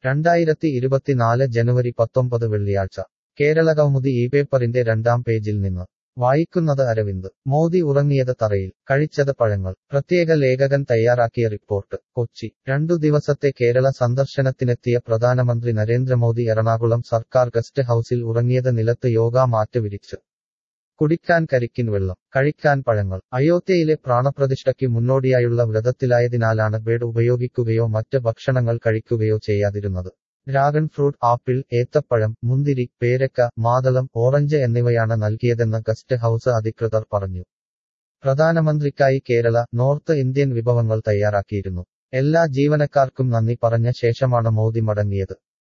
രണ്ടായിരത്തി ഇരുപത്തിനാല് ജനുവരി പത്തൊമ്പത് വെള്ളിയാഴ്ച കേരള കൗമുദി ഈ പേപ്പറിന്റെ രണ്ടാം പേജിൽ നിന്ന് വായിക്കുന്നത് അരവിന്ദ് മോദി ഉറങ്ങിയത് തറയിൽ കഴിച്ചത് പഴങ്ങൾ പ്രത്യേക ലേഖകൻ തയ്യാറാക്കിയ റിപ്പോർട്ട് കൊച്ചി രണ്ടു ദിവസത്തെ കേരള സന്ദർശനത്തിനെത്തിയ പ്രധാനമന്ത്രി നരേന്ദ്രമോദി എറണാകുളം സർക്കാർ ഗസ്റ്റ് ഹൌസിൽ ഉറങ്ങിയത് നിലത്ത് യോഗ മാറ്റ് വിരിച്ച് കുടിക്കാൻ കരിക്കിൻ വെള്ളം കഴിക്കാൻ പഴങ്ങൾ അയോധ്യയിലെ പ്രാണപ്രതിഷ്ഠയ്ക്ക് മുന്നോടിയായുള്ള വ്രതത്തിലായതിനാലാണ് ബെഡ് ഉപയോഗിക്കുകയോ മറ്റ് ഭക്ഷണങ്ങൾ കഴിക്കുകയോ ചെയ്യാതിരുന്നത് ഡ്രാഗൺ ഫ്രൂട്ട് ആപ്പിൾ ഏത്തപ്പഴം മുന്തിരി പേരക്ക മാതളം ഓറഞ്ച് എന്നിവയാണ് നൽകിയതെന്ന് ഗസ്റ്റ് ഹൌസ് അധികൃതർ പറഞ്ഞു പ്രധാനമന്ത്രിക്കായി കേരള നോർത്ത് ഇന്ത്യൻ വിഭവങ്ങൾ തയ്യാറാക്കിയിരുന്നു എല്ലാ ജീവനക്കാർക്കും നന്ദി പറഞ്ഞ ശേഷമാണ് മോദി മടങ്ങിയത്